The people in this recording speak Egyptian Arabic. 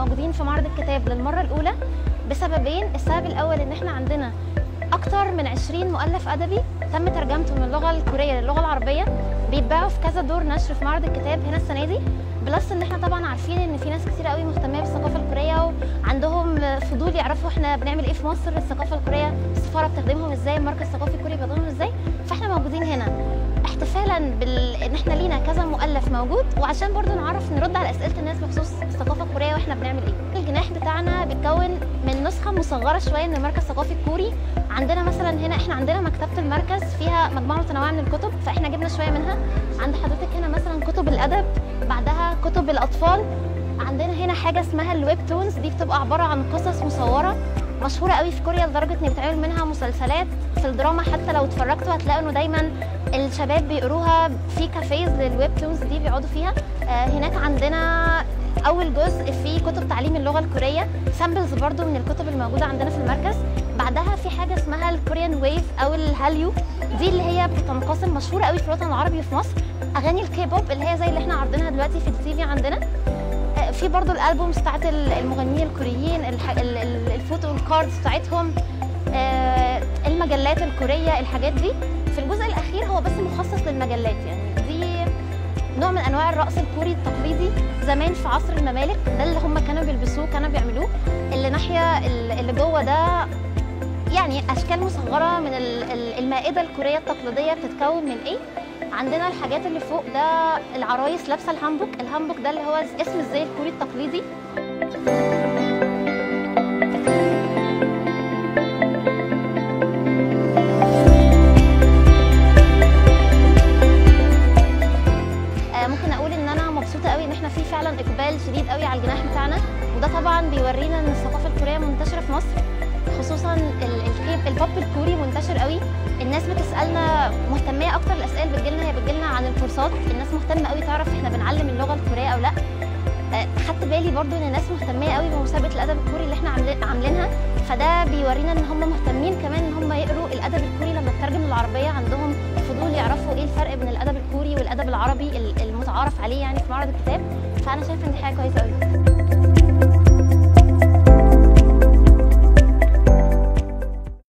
موجودين في معرض الكتاب للمره الاولى بسببين السبب الاول ان احنا عندنا اكتر من 20 مؤلف ادبي تم ترجمته من اللغه الكوريه للغه العربيه بيتباعوا في كذا دور نشر في معرض الكتاب هنا السنه دي بلس ان احنا طبعا عارفين ان في ناس كتير قوي مهتمه بالثقافه الكوريه وعندهم فضول يعرفوا احنا بنعمل ايه في مصر الثقافه الكوريه السفاره بتخدمهم ازاي المركز الثقافي الكوري بيخدمهم ازاي فاحنا موجودين هنا احتفالا بال ان احنا لينا كذا مؤلف موجود وعشان برضو نعرف نرد على اسئله الناس بخصوص الثقافه الكوريه واحنا بنعمل ايه الجناح بتاعنا بيتكون من نسخه مصغره شويه من المركز الثقافي الكوري عندنا مثلا هنا احنا عندنا مكتبه المركز فيها مجموعه متنوعه من الكتب فاحنا جبنا شويه منها عند حضرتك هنا مثلا كتب الادب بعدها كتب الاطفال عندنا هنا حاجه اسمها الويب تونز دي بتبقى عباره عن قصص مصوره مشهوره قوي في كوريا لدرجه ان بيتعمل منها مسلسلات في الدراما حتى لو اتفرجتوا هتلاقوا انه دايما الشباب بيقروها في كافيز للويب تونز دي بيقعدوا فيها آه هناك عندنا اول جزء فيه كتب تعليم اللغه الكوريه سامبلز برضو من الكتب الموجوده عندنا في المركز بعدها في حاجه اسمها الكوريان ويف او الهاليو دي اللي هي بتنقسم مشهوره قوي في الوطن العربي وفي مصر اغاني الكي بوب اللي هي زي اللي احنا عارضينها دلوقتي في التي في عندنا في برضو الالبومز بتاعت المغنيين الكوريين الفوتو الكاردز بتاعتهم المجلات الكوريه الحاجات دي في الجزء الاخير هو بس مخصص للمجلات يعني دي نوع من انواع الرقص الكوري التقليدي زمان في عصر الممالك ده اللي هم كانوا بيلبسوه كانوا بيعملوه اللي ناحيه اللي جوه ده يعني اشكال مصغره من المائده الكوريه التقليديه بتتكون من ايه عندنا الحاجات اللي فوق ده العرايس لابسه الهامبوك الهامبوك ده اللي هو اسم الزي الكوري التقليدي ممكن اقول ان انا مبسوطه قوي ان احنا في فعلا اقبال شديد قوي على الجناح بتاعنا وده طبعا بيورينا ان الثقافه الكوريه منتشره في مصر خصوصا البوب الكوري منتشر قوي الناس بتسالنا مهتميه اكتر الاسئله اللي بتجيلنا هي بتجيلنا عن الكورسات الناس مهتمه قوي تعرف احنا بنعلم اللغه الكوريه او لا خدت بالي برضو ان الناس مهتميه قوي بمسابقه الادب الكوري اللي احنا عاملينها فده بيورينا ان هم مهتمين كمان ان هم يقروا الادب الكوري لما تترجم للعربيه عندهم فضول يعرفوا ايه الفرق بين الادب الكوري والادب العربي المتعارف عليه يعني في معرض الكتاب فانا شايفه ان دي حاجه كويسه قوي